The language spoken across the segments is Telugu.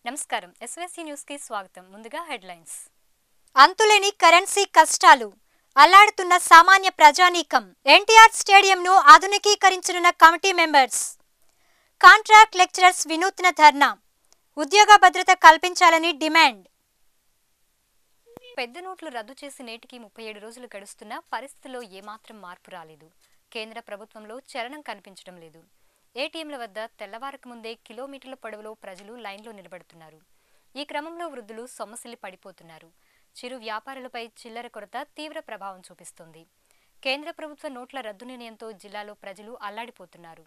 నమస్కారం ఎస్వీసీ న్యూస్ కి స్వాగతం ముందుగా హెడ్లైన్స్ అంతులేని కరెన్సీ కష్టాలు అల్లాడుతున్న సామాన్య ప్రజానీకం ఎన్టీఆర్ స్టేడియంను ఆధునికీకరించనున్న కమిటీ మెంబర్స్ కాంట్రాక్ట్ లెక్చరర్స్ వినూత్న ధర్నా ఉద్యోగ భద్రత కల్పించాలని డిమాండ్ పెద్ద నోట్లు రద్దు చేసి నేటికి ముప్పై ఏడు రోజులు గడుస్తున్నా పరిస్థితుల్లో ఏమాత్రం మార్పు రాలేదు కేంద్ర ప్రభుత్వంలో చలనం కనిపించడం లేదు ఏటీఎంల వద్ద తెల్లవారక ముందే కిలోమీటర్ల పొడవులో ప్రజలు లైన్లో నిలబడుతున్నారు ఈ క్రమంలో వృద్ధులు సొమ్మసిల్లి పడిపోతున్నారు చిరు వ్యాపారులపై చిల్లర కొరత తీవ్ర ప్రభావం చూపిస్తోంది కేంద్ర ప్రభుత్వ నోట్ల రద్దు నిర్ణయంతో జిల్లాలో ప్రజలు అల్లాడిపోతున్నారు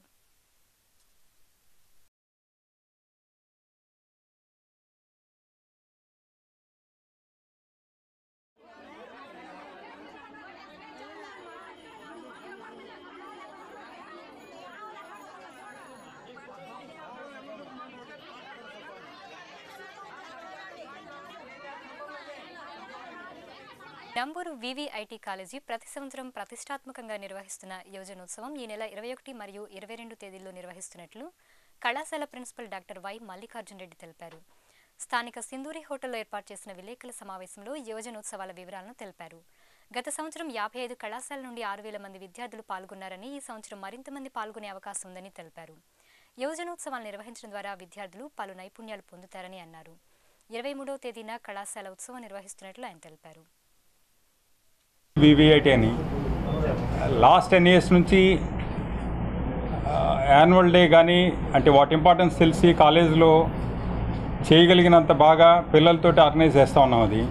నంబూరు వివిఐటి కాలేజీ ప్రతి సంవత్సరం ప్రతిష్టాత్మకంగా నిర్వహిస్తున్న యువజనోత్సవం ఈ నెల ఇరవై ఒకటి మరియు ఇరవై రెండు తేదీల్లో నిర్వహిస్తున్నట్లు కళాశాల principal doctor Y Mallikarjun Reddy తెలిపారు స్థానిక సింధూరి హోటల్లో ఏర్పాటు చేసిన విలేకరుల సమావేశంలో యువజనోత్సవాల వివరాలను తెలిపారు గత సంవత్సరం యాభై ఐదు కళాశాల నుండి ఆరు వేల మంది విద్యార్థులు పాల్గొన్నారని ఈ సంవత్సరం మరింత మంది పాల్గొనే అవకాశం ఉందని తెలిపారు యువజనోత్సవాలు నిర్వహించడం ద్వారా విద్యార్థులు పలు నైపుణ్యాలు పొందుతారని అన్నారు ఇరవై మూడవ తేదీన కళాశాల ఉత్సవం నిర్వహిస్తున్నట్లు ఆయన తెలిపారు వివిఐటి అని లాస్ట్ టెన్ ఇయర్స్ నుంచి యాన్యువల్ డే కానీ అంటే వాటి ఇంపార్టెన్స్ తెలిసి కాలేజీలో చేయగలిగినంత బాగా పిల్లలతోటి ఆర్గనైజ్ చేస్తూ ఉన్నాం అది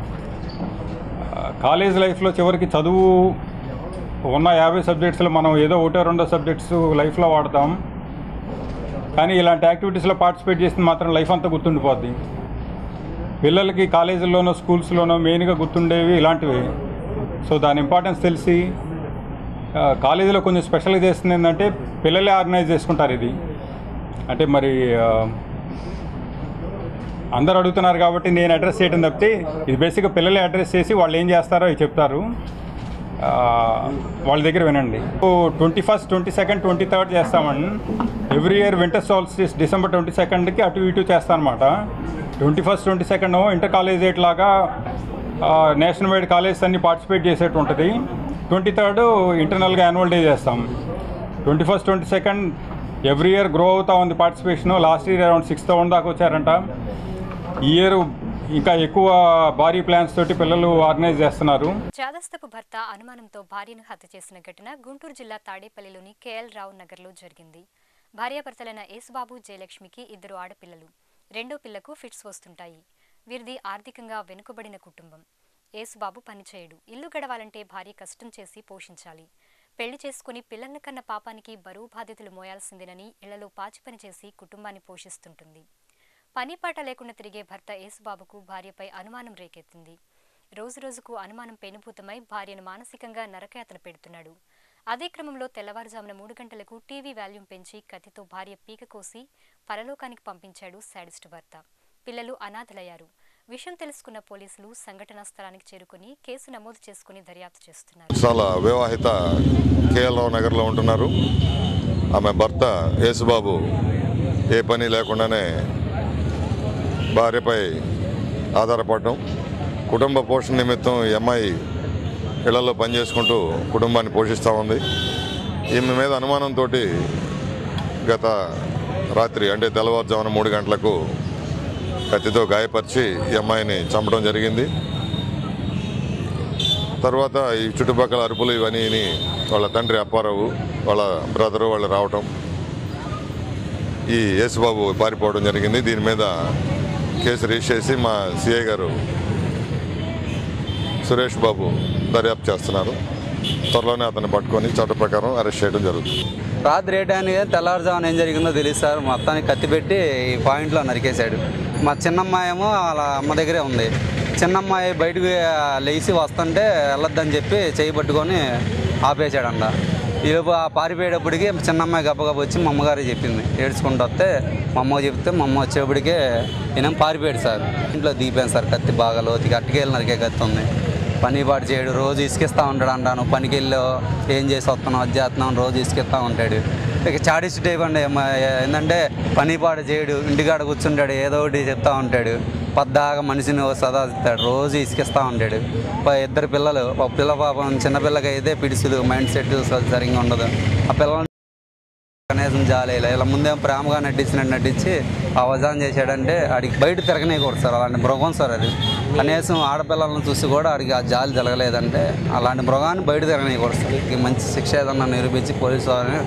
కాలేజ్ లైఫ్లో చివరికి చదువు ఉన్న యాభై సబ్జెక్ట్స్లో మనం ఏదో ఒకటో రెండో సబ్జెక్ట్స్ లైఫ్లో వాడతాం కానీ ఇలాంటి యాక్టివిటీస్లో పార్టిసిపేట్ చేస్తే మాత్రం లైఫ్ అంతా గుర్తుండిపోద్ది పిల్లలకి కాలేజీల్లోనో స్కూల్స్లోనో మెయిన్గా గుర్తుండేవి ఇలాంటివి సో దాని ఇంపార్టెన్స్ తెలిసి ఆ, కాలేజీలో కొంచెం స్పెషల్గా చేస్తుంది ఏంటంటే పిల్లలే ఆర్గనైజ్ చేసుకుంటారు ఇది అంటే మరి ఆ, అందరు అడుగుతున్నారు కాబట్టి నేను అడ్రస్ చేయడం తప్పితే ఇది బేసిక్గా పిల్లలే అడ్రస్ చేసి వాళ్ళు ఏం చేస్తారో అవి చెప్తారు ఆ, వాళ్ళ దగ్గర వినండి twenty first twenty second twenty third చేస్తామండి every year winter solstice December twenty సెకండ్కి అటు ఇటు చేస్తానమాట twenty first twenty second inter college eight లాగా నేషనల్ వైడ్ కాలేజెస్ అన్ని పార్టిసిపేట్ చేసేట్టు ఉంటుంది ట్వంటీ థర్డ్ ఇంటర్నల్గా యాన్యువల్ డే చేస్తాం twenty first twenty second every year grow అవుతా ఉంది participation last year around six thousand దాకా వచ్చారంట ఈ ఇయర్ ఇంకా ఎక్కువ భారీ ప్లాన్స్ తోటి పిల్లలు ఆర్గనైజ్ చేస్తున్నారు చాదస్తపు భర్త అనుమానంతో భార్యను హత్య చేసిన ఘటన గుంటూరు జిల్లా తాడేపల్లిలోని కేఎల్ రావు నగర్లో జరిగింది భార్యాభర్తలైన యేసుబాబు జయలక్ష్మికి ఇద్దరు ఆడపిల్లలు రెండో పిల్లకు ఫిట్స్ వస్తుంటాయి వీరిది ఆర్థికంగా వెనుకబడిన కుటుంబం యేసుబాబు పనిచేయడు ఇల్లు గడవాలంటే భార్య కష్టం చేసి పోషించాలి పెళ్లి చేసుకుని పిల్లల కన్న పాపానికి బరువు బాధ్యతలు మోయాల్సిందేనని ఇళ్లలో పాచి పని చేసి కుటుంబాన్ని పోషిస్తుంటుంది పని పాట లేకుండా తిరిగే భర్త యేసుబాబుకు భార్యపై అనుమానం రేకెత్తింది రోజురోజుకు అనుమానం పెనుభూతమై భార్యను మానసికంగా నరకయాతన పెడుతున్నాడు అదే క్రమంలో తెల్లవారుజామున మూడు గంటలకు టీవీ వాల్యూమ్ పెంచి కత్తితో భార్య పీక కోసి పరలోకానికి పంపించాడు శాడిస్ట్ భర్త పిల్లలు అనాథలయ్యారు విషయం తెలుసుకున్న పోలీసులు సంఘటనా స్థలానికి చేరుకుని కేసు నమోదు చేసుకుని దర్యాప్తు చేస్తున్నారు చాలా వివాహిత కేఎల్రావు నగర్లో ఉంటున్నారు ఆమె భర్త యేసుబాబు ఏ పని లేకుండానే భార్యపై ఆధారపడడం కుటుంబ పోషణ నిమిత్తం ఈ అమ్మాయి ఇళ్లలో పనిచేసుకుంటూ కుటుంబాన్ని పోషిస్తూ ఉంది ఈమె మీద అనుమానంతో గత రాత్రి అంటే తెల్లవారుజామున మూడు గంటలకు కత్తితో గాయపరిచి ఈ అమ్మాయిని చంపడం జరిగింది తర్వాత ఈ చుట్టుపక్కల అరుపులు ఇవన్నీ విని వాళ్ళ తండ్రి అప్పారావు వాళ్ళ బ్రదరు వాళ్ళు రావటం ఈ యేసుబాబు పారిపోవడం జరిగింది దీని మీద కేసు రిజిస్టర్ చేసి మా సిఐ గారు సురేష్ బాబు దర్యాప్తు చేస్తున్నారు త్వరలోనే అతన్ని పట్టుకొని చట్ట ప్రకారం అరెస్ట్ చేయడం జరుగుతుంది రాత్రి ఏ టైం తెల్లవారుజామున ఏం జరిగిందో తెలియదు సార్ మొత్తానికి కత్తి పెట్టి ఈ పాయింట్లో నరికేశాడు మా చిన్నమ్మాయి ఏమో వాళ్ళ అమ్మ దగ్గరే ఉంది చిన్నమ్మాయి బయటకు లేచి వస్తుంటే వెళ్ళొద్దని చెప్పి చేయి పట్టుకొని ఆపేశాడంట ఈలోపు ఆ పారిపోయేటప్పటికి చిన్నమ్మాయి గబగబ వచ్చి మా అమ్మగారికి చెప్పింది ఏడ్చుకుంటూ వస్తే మా అమ్మకి చెప్తే మా అమ్మ వచ్చేప్పటికే ఈయన పారిపోయాడు సార్ ఇంట్లో దిగిపోయాను సార్ కత్తి బాగా లోతుకి అట్టుకెళ్ళి నరికే కత్తి ఉంది పని పాటు చేయడు రోజు ఇసుకిస్తూ ఉంటాడు అంట నువ్వు పనికి వెళ్ళావు ఏం చేసి వస్తున్నావు అది చేస్తున్నావు అని రోజు ఇసుకిస్తూ ఉంటాడు ఇక చాడీస్ టైప్ అండి మా- ఏంటంటే పని పాట చేయడు ఇంటికాడ కూర్చుంటాడు ఏదో ఒకటి చెప్తా ఉంటాడు పద్దాగా మనిషిని ఓ సదా ఇస్తాడు రోజు ఇసుకిస్తూ ఉంటాడు ప- ఇద్దరు పిల్లలు ఒక పిల్ల పాపం చిన్న పిల్లకి అయితే పిడుసులు మైండ్ సెట్ సరిగ్గా ఉండదు ఆ పిల్లలు కనీసం జాలి ఇలా ఇలా ముందేం ప్రేమగా నటించినట్టు నటించి అవజాన్ చేశాడంటే ఆడికి బయట తిరగనేయకూడదు సార్ అలాంటి మృగం సార్ అది కనీసం ఆడపిల్లలను చూసి కూడా ఆడికి ఆ జాలి జరగలేదంటే అలాంటి మృగాన్ని బయట తిరగనేయకూడదు సార్ ఇది మంచి శిక్ష ఏదన్నా నిరూపించి పోలీసు వారిని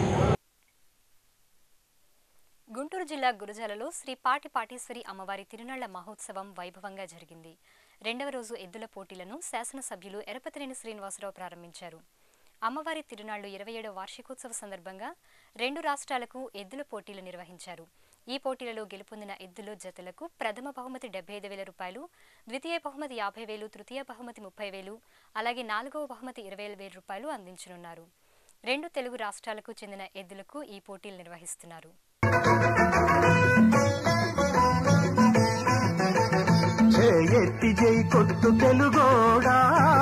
గుంటూరు జిల్లా గురజాలలో శ్రీ పాటి పాటేశ్వరి అమ్మవారి తిరునాళ్ల మహోత్సవం వైభవంగా జరిగింది రెండవ రోజు ఎద్దుల పోటీలను శాసనసభ్యులు ఎరపతినేని శ్రీనివాసరావు ప్రారంభించారు అమ్మవారి తిరునాళ్లు ఇరవై ఏడవ వార్షికోత్సవ సందర్భంగా రెండు రాష్ట్రాలకు ఎద్దుల పోటీలు నిర్వహించారు ఈ పోటీలలో గెలుపొందిన ఎద్దుల జతలకు ప్రథమ బహుమతి డెబ్బై ఐదు వేల రూపాయలు ద్వితీయ బహుమతి యాభై వేలు తృతీయ బహుమతి ముప్పై వేలు అలాగే నాలుగవ బహుమతి ఇరవై వేల రూపాయలు అందించనున్నారు రెండు తెలుగు రాష్ట్రాలకు చెందిన ఎద్దులకు ఈ పోటీలు నిర్వహిస్తున్నారు చేయెత్తి జై కొట్టు తెలుగోడా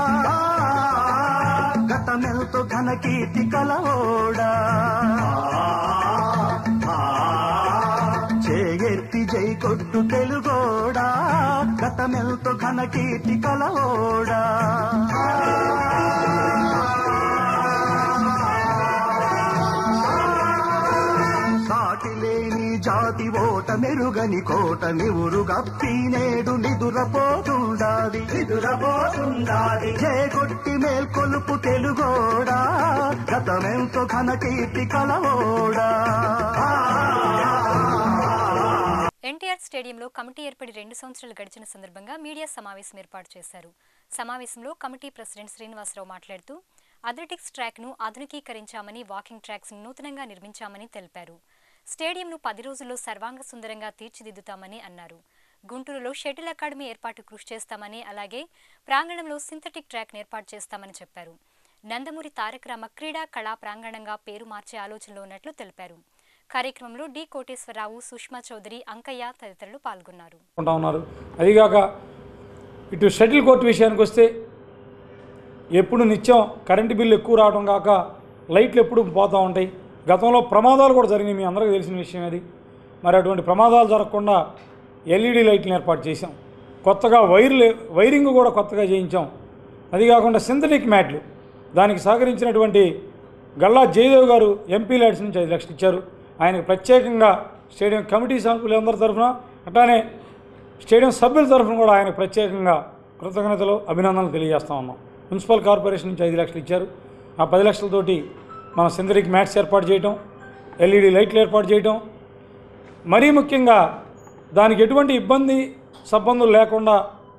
గతమెల్తో ఘన కీర్తి కలవోడా చేయెత్తి జై కొట్టు తెలుగోడా గతమెల్తో ఘన కీర్తి కలవోడా సాటిలేని జాతి ఓట మెరుగని కోట నివురు గప్పి నేడు నిదురపోతుండాది నిదురపోతుండాది చేకొట్టి మేల్కొలుపు తెలుగోడా గతమెంతో ఘన కీర్తి కలవోడా ఎన్టీఆర్ స్టేడియంలో కమిటీ ఏర్పడి రెండు సంవత్సరాలు గడిచిన సందర్భంగా మీడియా సమావేశం ఏర్పాటు చేశారు సమావేశంలో కమిటీ ప్రెసిడెంట్ శ్రీనివాసరావు మాట్లాడుతూ అథ్లెటిక్స్ ట్రాక్ను ఆధునికీకరించామని వాకింగ్ ట్రాక్స్ నూతనంగా నిర్మించామని తెలిపారు స్టేడియంను పది రోజుల్లో సర్వాంగ సుందరంగా తీర్చిదిద్దుతామని అన్నారు గుంటూరులో షటిల్ అకాడమీ ఏర్పాటు కృషి చేస్తామని అలాగే ప్రాంగణంలో సింథటిక్ ట్రాక్ ఏర్పాటు చేస్తామని చెప్పారు నందమూరి తారక రామ క్రీడా కళా ప్రాంగణంగా పేరు మార్చే ఆలోచనలో ఉన్నట్లు తెలిపారు కార్యక్రమంలో డి కోటేశ్వరరావు సుష్మా చౌదరి అంకయ్య తదితరులు పాల్గొన్నారు ఉంటా ఉన్నారు అదిగాక ఇటు షటిల్ కోర్టు విషయానికి వస్తే ఎప్పుడు నిత్యం కరెంటు బిల్లు ఎక్కువ రావడం కాక లైట్లు ఎప్పుడు పోతూ ఉంటాయి గతంలో ప్రమాదాలు కూడా జరిగినాయి మీ అందరికీ తెలిసిన విషయం అది మరి అటువంటి ప్రమాదాలు జరగకుండా ఎల్ఈడి లైట్లను ఏర్పాటు చేశాం కొత్తగా వైర్లు వైరింగ్ కూడా కొత్తగా చేయించాం అది కాకుండా సింథటిక్ మ్యాట్లు దానికి సహకరించినటువంటి గల్లా జయదేవ్ గారు ఎంపీ ల్యాడ్స్ నుంచి ఐదు లక్షలు ఇచ్చారు ఆయనకు ప్రత్యేకంగా స్టేడియం కమిటీ సభ్యులందరి తరఫున అట్లానే స్టేడియం సభ్యుల తరఫున కూడా ఆయనకు ప్రత్యేకంగా కృతజ్ఞతలు అభినందనలు తెలియజేస్తా ఉన్నాం మున్సిపల్ కార్పొరేషన్ నుంచి ఐదు లక్షలు ఇచ్చారు ఆ పది లక్షలతోటి మన సింథటిక్ మ్యాట్స్ ఏర్పాటు చేయటం ఎల్ఈడి లైట్లు ఏర్పాటు చేయటం మరీ ముఖ్యంగా దానికి ఎటువంటి ఇబ్బంది సబ్బందులు లేకుండా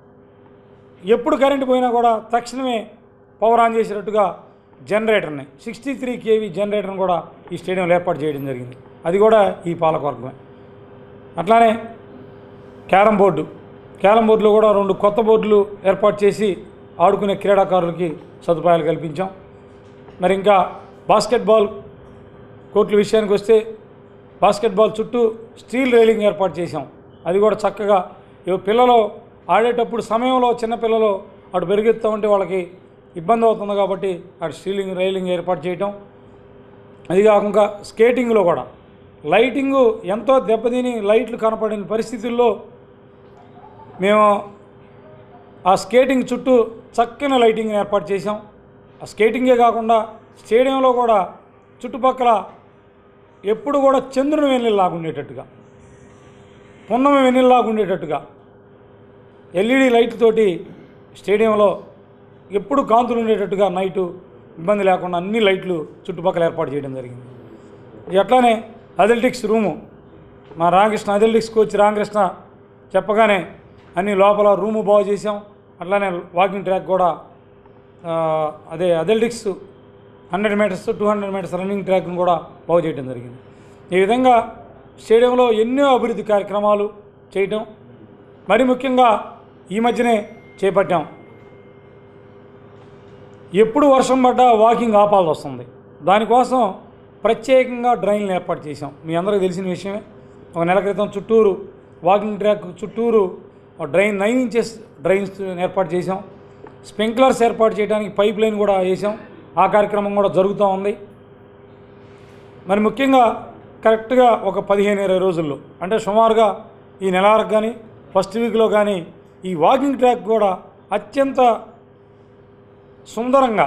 ఎప్పుడు కరెంటు పోయినా కూడా తక్షణమే పవర్ ఆన్ చేసేటట్టుగా జనరేటర్ని సిక్స్టీ త్రీ కేవీ జనరేటర్ని కూడా ఈ స్టేడియంలో ఏర్పాటు చేయడం జరిగింది అది కూడా ఈ పాలకవర్గమే అట్లానే క్యారం బోర్డు క్యారం బోర్డులో కూడా రెండు కొత్త బోర్డులు ఏర్పాటు చేసి ఆడుకునే క్రీడాకారులకి సదుపాయాలు కల్పించాం మరి ఇంకా బాస్కెట్బాల్ కోర్టుల విషయానికి వస్తే బాస్కెట్బాల్ చుట్టూ స్టీల్ రైలింగ్ ఏర్పాటు చేశాం అది కూడా చక్కగా ఇవి పిల్లలు ఆడేటప్పుడు సమయంలో చిన్నపిల్లలు అటు పెరిగెత్తా ఉంటే వాళ్ళకి ఇబ్బంది అవుతుంది కాబట్టి అటు స్టీలింగ్ రైలింగ్ ఏర్పాటు చేయటం అది కాకుండా స్కేటింగ్లో కూడా లైటింగు ఎంతో దెబ్బతిని లైట్లు కనపడిన పరిస్థితుల్లో మేము ఆ స్కేటింగ్ చుట్టూ చక్కని లైటింగ్ని ఏర్పాటు చేసాం ఆ స్కేటింగే కాకుండా స్టేడియంలో కూడా చుట్టుపక్కల ఎప్పుడు కూడా చంద్రుని వెన్నెల్లాగా ఉండేటట్టుగా పున్నమి వెన్నెల్లాగా ఉండేటట్టుగా ఎల్ఈడి లైట్ తోటి స్టేడియంలో ఎప్పుడు కాంతులు ఉండేటట్టుగా నైటు ఇబ్బంది లేకుండా అన్ని లైట్లు చుట్టుపక్కల ఏర్పాటు చేయడం జరిగింది ఎట్లానే అథ్లెటిక్స్ రూము మా రామకృష్ణ అథ్లెటిక్స్ కోచ్ రామకృష్ణ చెప్పగానే అన్ని లోపల రూము బాగు చేసాం అట్లానే వాకింగ్ ట్రాక్ కూడా ఆ, అదే athletics hundred metres two hundred metres running ట్రాక్ను కూడా బాగు చేయడం జరిగింది ఈ విధంగా స్టేడియంలో ఎన్నో అభివృద్ధి కార్యక్రమాలు చేయటం మరి ముఖ్యంగా ఈ మధ్యనే చేపట్టాం ఎప్పుడు వర్షం పడ్డా వాకింగ్ ఆపాల్సి వస్తుంది దానికోసం ప్రత్యేకంగా డ్రైన్లు ఏర్పాటు చేశాం మీ అందరికీ తెలిసిన విషయమే ఒక నెల క్రితం చుట్టూరు వాకింగ్ ట్రాక్ చుట్టూరు ఒక డ్రైన్ నైన్ ఇంచెస్ డ్రైన్స్ ఏర్పాటు చేశాం స్ప్రింక్లర్స్ ఏర్పాటు చేయడానికి పైప్ లైన్ కూడా వేసాం ఆ కార్యక్రమం కూడా జరుగుతూ ఉంది మరి ముఖ్యంగా కరెక్ట్గా ఒక పదిహేను ఇరవై రోజుల్లో అంటే సుమారుగా ఈ నెలారకు కానీ ఫస్ట్ వీక్లో కానీ ఈ వాకింగ్ ట్రాక్ కూడా అత్యంత సుందరంగా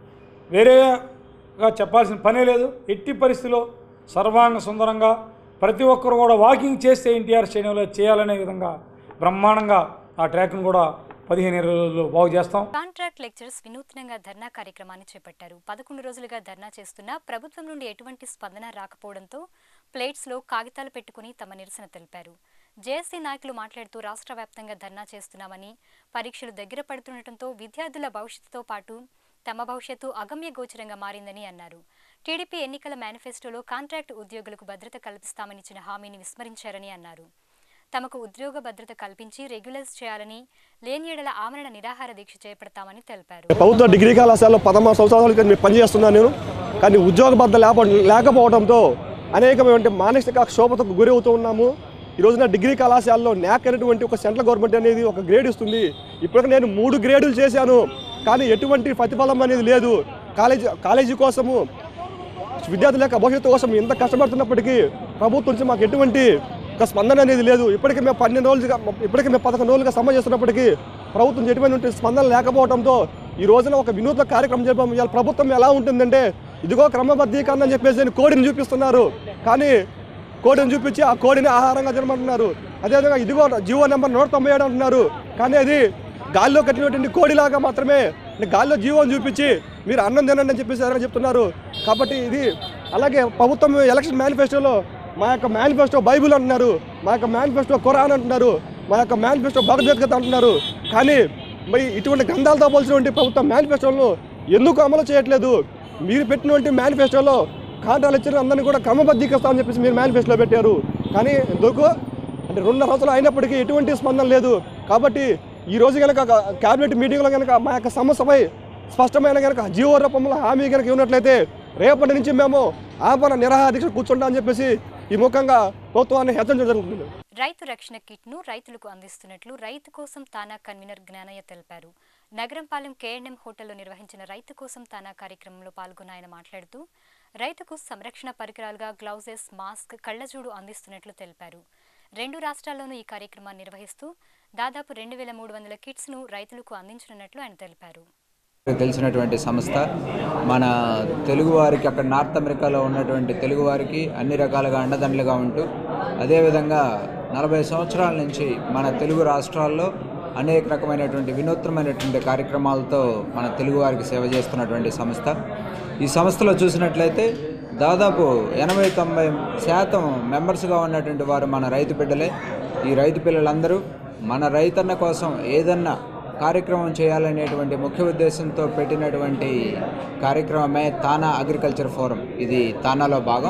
వేరేగా చెప్పాల్సిన పనే లేదు ఎట్టి పరిస్థితిలో సర్వాంగ సుందరంగా ప్రతి ఒక్కరు కూడా వాకింగ్ చేస్తే ఎన్టీఆర్ స్టేడియంలో చేయాలనే విధంగా బ్రహ్మాండంగా ఆ ట్రాక్ను కూడా పదిహేను ఇరవై రోజుల్లో బాగు చేస్తాం కాంట్రాక్ట్ లెక్చరర్స్ వినూత్నంగా ధర్నా కార్యక్రమాన్ని చేపట్టారు పదకొండు రోజులుగా ధర్నా చేస్తున్నా ప్రభుత్వం నుండి ఎటువంటి స్పందన రాకపోవడంతో ప్లేట్స్లో కాగితాలు పెట్టుకుని తమ నిరసన తెలిపారు జేఏసీ నాయకులు మాట్లాడుతూ రాష్ట్ర వ్యాప్తంగా ధర్నా చేస్తున్నామని పరీక్షలు దగ్గర పడుతుండటంతో విద్యార్థుల భవిష్యత్తుతో పాటు తమ భవిష్యత్తు అగమ్య గోచరంగా మారిందని అన్నారు టీడీపీ ఎన్నికల మేనిఫెస్టోలో కాంట్రాక్ట్ ఉద్యోగులకు భద్రత కల్పిస్తామని ఇచ్చిన హామీని విస్మరించారని అన్నారు తమకు ఉద్యోగ భద్రత కల్పించి రెగ్యులైజ్ చేయాలని లేని ఏడల ఆమరణ నిరాహార దీక్ష చేపడతామని తెలిపారు ప్రభుత్వ డిగ్రీ కళాశాలలో పదమూడు సంవత్సరాల క్రితం పనిచేస్తున్నాను నేను కానీ ఉద్యోగ భద్రత లేక లేకపోవడంతో అనేకమైన మానసిక క్షోభతకు గురి అవుతూ ఉన్నాము ఈ రోజున డిగ్రీ కళాశాలలో న్యాక్ అనేటువంటి ఒక సెంట్రల్ గవర్నమెంట్ అనేది ఒక గ్రేడ్ ఇస్తుంది ఇప్పటికి నేను మూడు గ్రేడులు చేశాను కానీ ఎటువంటి ప్రతిఫలం అనేది లేదు కాలేజీ కాలేజీ కోసము విద్యార్థుల యొక్క భవిష్యత్తు కోసం ఎంత కష్టపడుతున్నప్పటికీ ప్రభుత్వం నుంచి మాకు ఎటువంటి ఒక స్పందన అనేది లేదు ఇప్పటికీ మేము పన్నెండు రోజులుగా ఇప్పటికీ మేము పదకొండు రోజులుగా సమ్మె చేస్తున్నప్పటికీ ప్రభుత్వం నుంచి ఎటువంటి స్పందన లేకపోవడంతో ఈ రోజున ఒక వినూత్న కార్యక్రమం చెప్పాము ఇవాళ ప్రభుత్వం ఎలా ఉంటుందంటే ఇదిగో క్రమబద్ధీకరణ అని చెప్పేసి కోడిని చూపిస్తున్నారు కానీ కోడిని చూపించి ఆ కోడిని ఆహారంగా తినమంటున్నారు అదేవిధంగా ఇదిగో జీవో నెంబర్ నూట తొంభై ఏడు అంటున్నారు కానీ అది గాల్లో కట్టినటువంటి కోడిలాగా మాత్రమే అంటే గాల్లో జీవం చూపించి మీరు అన్నం తినండి అని చెప్పేసి ఎవరైనా చెప్తున్నారు కాబట్టి ఇది అలాగే ప్రభుత్వం ఎలక్షన్ మేనిఫెస్టోలో మా యొక్క మేనిఫెస్టో బైబిల్ అంటున్నారు మా యొక్క మేనిఫెస్టో ఖురాన్ అంటున్నారు మా యొక్క మేనిఫెస్టో భగవద్గీత అంటున్నారు కానీ మరి ఇటువంటి గ్రంథాలతో పోల్చినటువంటి ప్రభుత్వ మేనిఫెస్టోలను ఎందుకు అమలు చేయట్లేదు మీరు పెట్టినటువంటి మేనిఫెస్టోలో కాంట్రాలు ఇచ్చిన అందరినీ కూడా క్రమబద్ధీకరిస్తామని చెప్పేసి మీరు మేనిఫెస్టోలో పెట్టారు కానీ ఎందుకు అంటే రెండున్నర సంవత్సరాలు అయినప్పటికీ ఎటువంటి స్పందన లేదు కాబట్టి ఈ రోజు కనుక క్యాబినెట్ మీటింగ్లో కనుక మా యొక్క సమస్యపై స్పష్టమైన కనుక జీవో రూపంలో హామీ కనుక ఉన్నట్లయితే రేపటి నుంచి మేము ఆపణ నిరాహార దీక్ష కూర్చుంటామని చెప్పేసి ఈ ముఖంగా ప్రభుత్వాన్ని హెచ్చరించడం జరుగుతుంది రైతు రక్షణ కిట్ను రైతులకు అందిస్తున్నట్లు రైతు కోసం తానా కన్వీనర్ జ్ఞానయ్య తెలిపారు నగరంపాలెం కేఎన్ఎం హోటల్లో నిర్వహించిన రైతు కోసం తానా కార్యక్రమంలో పాల్గొన్న ఆయన మాట్లాడుతూ రైతుకు సంరక్షణ పరికరాలుగా గ్లౌజెస్ మాస్క్ కళ్లజోడు అందిస్తున్నట్లు తెలిపారు రెండు రాష్ట్రాల్లోనూ ఈ కార్యక్రమాన్ని నిర్వహిస్తూ దాదాపు రెండు వేల మూడు వందల కిట్స్ను రైతులకు అందించనున్నట్లు ఆయన తెలిపారు తెలిసినటువంటి సంస్థ మన తెలుగువారికి అక్కడ నార్త్ అమెరికాలో ఉన్నటువంటి తెలుగువారికి అన్ని రకాలుగా అండదండలుగా ఉంటూ అదేవిధంగా నలభై సంవత్సరాల నుంచి మన తెలుగు రాష్ట్రాల్లో అనేక రకమైనటువంటి వినూత్నమైనటువంటి కార్యక్రమాలతో మన తెలుగువారికి సేవ చేస్తున్నటువంటి సంస్థ ఈ సంస్థలో చూసినట్లయితే దాదాపు ఎనభై తొంభై శాతం మెంబర్స్గా ఉన్నటువంటి వారు మన రైతు బిడ్డలే ఈ రైతు పిల్లలందరూ మన రైతన్న కోసం ఏదన్నా కార్యక్రమం చేయాలనేటువంటి ముఖ్య ఉద్దేశంతో పెట్టినటువంటి కార్యక్రమమే తానా అగ్రికల్చర్ ఫోరం ఇది తానాలో భాగం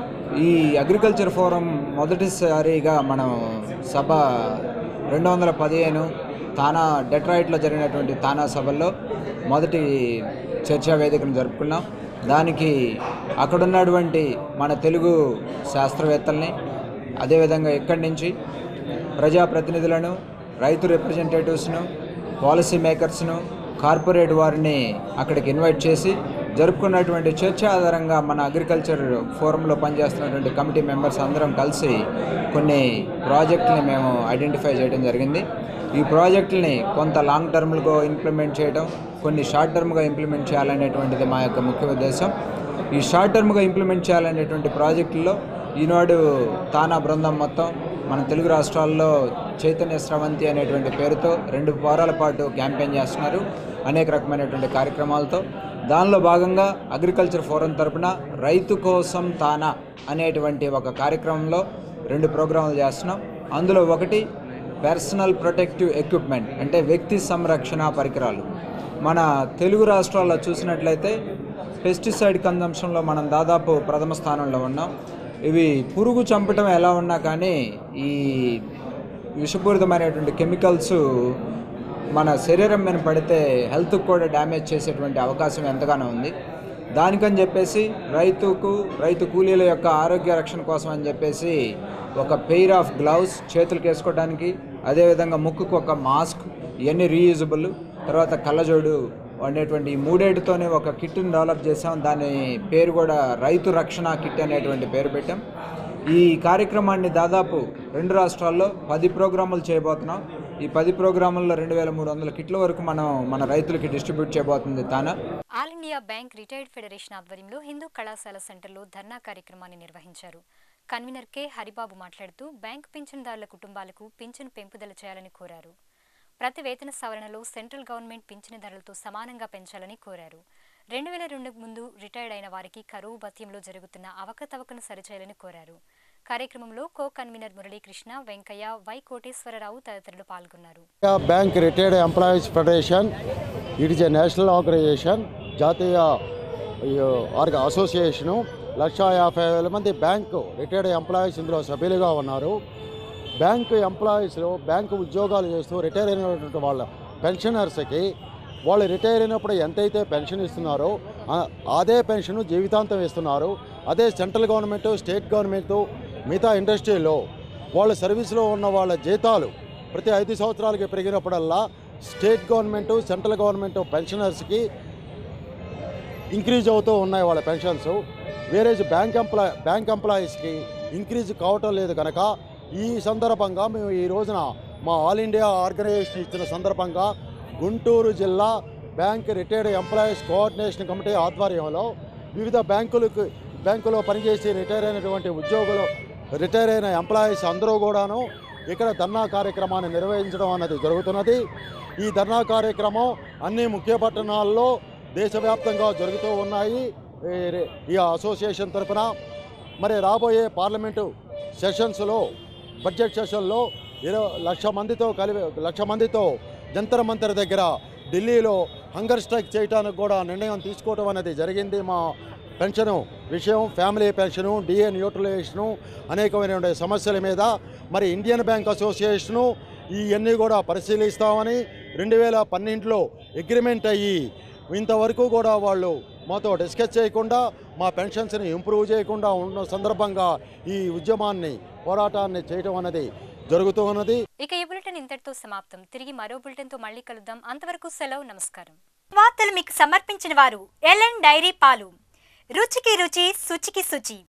ఈ అగ్రికల్చర్ ఫోరం మొదటిసారిగా మనం సభ రెండు వందల పదిహేను తానా డెట్రాయిట్లో జరిగినటువంటి తానా సభల్లో మొదటి చర్చా వేదికను జరుపుకున్నాం దానికి అక్కడున్నటువంటి మన తెలుగు శాస్త్రవేత్తల్ని అదేవిధంగా ఇక్కడి నుంచి ప్రజాప్రతినిధులను రైతు రిప్రజెంటేటివ్స్ను పాలసీ మేకర్స్ను కార్పొరేట్ వారిని అక్కడికి ఇన్వైట్ చేసి జరుపుకున్నటువంటి చర్చ ఆధారంగా మన అగ్రికల్చర్ ఫోరంలో పనిచేస్తున్నటువంటి కమిటీ మెంబర్స్ అందరం కలిసి కొన్ని ప్రాజెక్టుని మేము ఐడెంటిఫై చేయడం జరిగింది ఈ ప్రాజెక్టుల్ని కొంత లాంగ్ టర్మ్గా ఇంప్లిమెంట్ చేయడం కొన్ని షార్ట్ టర్మ్గా ఇంప్లిమెంట్ చేయాలనేటువంటిది మా యొక్క ముఖ్య ఉద్దేశం ఈ షార్ట్ టర్మ్గా ఇంప్లిమెంట్ చేయాలనేటువంటి ప్రాజెక్టుల్లో ఈనాడు తానా బృందం మొత్తం మన తెలుగు రాష్ట్రాల్లో చైతన్య స్రవంతి అనేటువంటి పేరుతో రెండు వారాల పాటు క్యాంపెయిన్ చేస్తున్నారు అనేక రకమైనటువంటి కార్యక్రమాలతో దానిలో భాగంగా అగ్రికల్చర్ ఫోరం తరపున రైతు కోసం తానా అనేటువంటి ఒక కార్యక్రమంలో రెండు ప్రోగ్రాములు చేస్తున్నాం అందులో ఒకటి పర్సనల్ ప్రొటెక్టివ్ ఎక్విప్మెంట్ అంటే వ్యక్తి సంరక్షణ పరికరాలు మన తెలుగు రాష్ట్రాల్లో చూసినట్లయితే పెస్టిసైడ్ కన్జంప్షన్లో మనం దాదాపు ప్రథమ స్థానంలో ఉన్నాం ఇవి పురుగు చంపటం ఎలా ఉన్నా కానీ ఈ విషపూరితమైనటువంటి కెమికల్స్ మన శరీరం మీద పడితే హెల్త్కి కూడా డ్యామేజ్ చేసేటువంటి అవకాశం ఎంతగానో ఉంది దానికని చెప్పేసి రైతుకు రైతు కూలీల యొక్క ఆరోగ్య రక్షణ కోసం అని చెప్పేసి ఒక పెయిర్ ఆఫ్ గ్లౌస్ చేతులకు వేసుకోవడానికి అదేవిధంగా ముక్కుకు ఒక మాస్క్ ఇవన్నీ రీయూజబుల్ తర్వాత కళ్ళజోడు అనేటువంటి ఈ మూడేటితోనే ఒక కిట్ని డెవలప్ చేసాం దాని పేరు కూడా రైతు రక్షణ కిట్ అనేటువంటి పేరు పెట్టాం ఈ కార్యక్రమాన్ని దాదాపు రెండు రాష్ట్రాల్లో పది ప్రోగ్రాములు చేయబోతున్నాం ఈ పది ప్రోగ్రాముల్లో రెండు వేల మూడు వందల కిట్ల వరకు మనం మన రైతులకి డిస్ట్రిబ్యూట్ చేయబోతుంది TANA all India bank retired federation ఆధ్వర్యంలో హిందూ కళాశాల సెంటర్లో ధర్నా కార్యక్రమాన్ని నిర్వహించారు కన్వీనర్ కె హరిబాబు మాట్లాడుతూ బ్యాంక్ పింఛన్దారుల కుటుంబాలకు పింఛను పెంపుదల చేయాలని కోరారు ప్రతి వేతన సవరణలో సెంట్రల్ గవర్నమెంట్ పింఛనుదారులతో సమానంగా పెంచాలని కోరారు రెండు వేల రెండు ముందు రిటైర్డ్ అయిన వారికి కరువు భత్యంలో జరుగుతున్న అవకతవకను సరిచేయాలని కోరారు కార్యక్రమంలో co convener Muralikrishna Venkaiah Y Koteswararao తదితరులు పాల్గొన్నారు bank retired employees federation it is a national organisation జాతీయ ఈ, ఆర్గ అసోసియేషను లక్ష యాభై వేల మంది బ్యాంకు రిటైర్డ్ ఎంప్లాయీస్ ఇందులో సభ్యులుగా ఉన్నారు బ్యాంకు ఎంప్లాయీస్లో బ్యాంకు ఉద్యోగాలు చేస్తూ రిటైర్ అయినటువంటి వాళ్ళ పెన్షనర్స్కి వాళ్ళు రిటైర్ అయినప్పుడు ఎంతైతే పెన్షన్ ఇస్తున్నారో ఆ- అదే పెన్షన్ జీవితాంతం ఇస్తున్నారు అదే సెంట్రల్ గవర్నమెంట్ స్టేట్ గవర్నమెంట్ మిగతా ఇండస్ట్రీలో వాళ్ళ సర్వీస్లో ఉన్న వాళ్ళ జీతాలు ప్రతి ఐదు సంవత్సరాలకి పెరిగినప్పుడల్లా స్టేట్ గవర్నమెంట్ సెంట్రల్ గవర్నమెంట్ పెన్షనర్స్కి ఇంక్రీజ్ అవుతూ ఉన్నాయి వాళ్ళ పెన్షన్స్ వేరే బ్యాంక్ ఎంప్లాయ్ బ్యాంక్ ఎంప్లాయీస్కి ఇంక్రీజ్ కావటం లేదు కనుక ఈ సందర్భంగా మేము ఈ రోజున మా ఆల్ ఇండియా ఆర్గనైజేషన్ ఇచ్చిన సందర్భంగా గుంటూరు జిల్లా bank retired employees coordination committee ఆధ్వర్యంలో వివిధ బ్యాంకులకు బ్యాంకులో పనిచేసి రిటైర్ అయినటువంటి ఉద్యోగులు రిటైర్ అయిన ఎంప్లాయీస్ అందరూ కూడాను ఇక్కడ ధర్నా కార్యక్రమాన్ని నిర్వహించడం అన్నది జరుగుతున్నది ఈ ధర్నా కార్యక్రమం అన్ని ముఖ్య పట్టణాల్లో దేశవ్యాప్తంగా జరుగుతూ ఉన్నాయి ఈ రే- ఈ అసోసియేషన్ తరఫున మరి రాబోయే పార్లమెంటు సెషన్స్లో బడ్జెట్ సెషన్లో ఇరవై లక్ష మందితో కలిపి లక్ష మందితో జంతర్ మంతర్ దగ్గర ఢిల్లీలో హంగర్ స్ట్రైక్ చేయడానికి కూడా నిర్ణయం తీసుకోవడం అనేది జరిగింది మా పెన్షను విషయం ఫ్యామిలీ పెన్షను డిఏ న్యూట్రలైజేషను అనేకమైన సమస్యల మీద మరి ఇండియన్ బ్యాంక్ అసోసియేషను ఇవన్నీ కూడా పరిశీలిస్తామని రెండు వేల పన్నెండులో అగ్రిమెంట్ అయ్యి ఇంతవరకు కూడా వాళ్ళు మాతో డిస్కస్ చేయకుండా మా పెన్షన్స్ని ఇంప్రూవ్ చేయకుండా ఉన్న సందర్భంగా ఈ ఉద్యమాన్ని పోరాటాన్ని చేయడం అనేది జరుగుతూ ఉన్నది ఇక ఈ బులెటిన్ ఇంతటితో సమాప్తం తిరిగి మరో బులెటిన్తో మళ్ళీ కలుద్దాం అంతవరకు సెలవు నమస్కారం వార్తలు మీకు సమర్పించిన వారు ఎల్ఎన్ డైరీ పాలు రుచికి రుచి శుచికి శుచి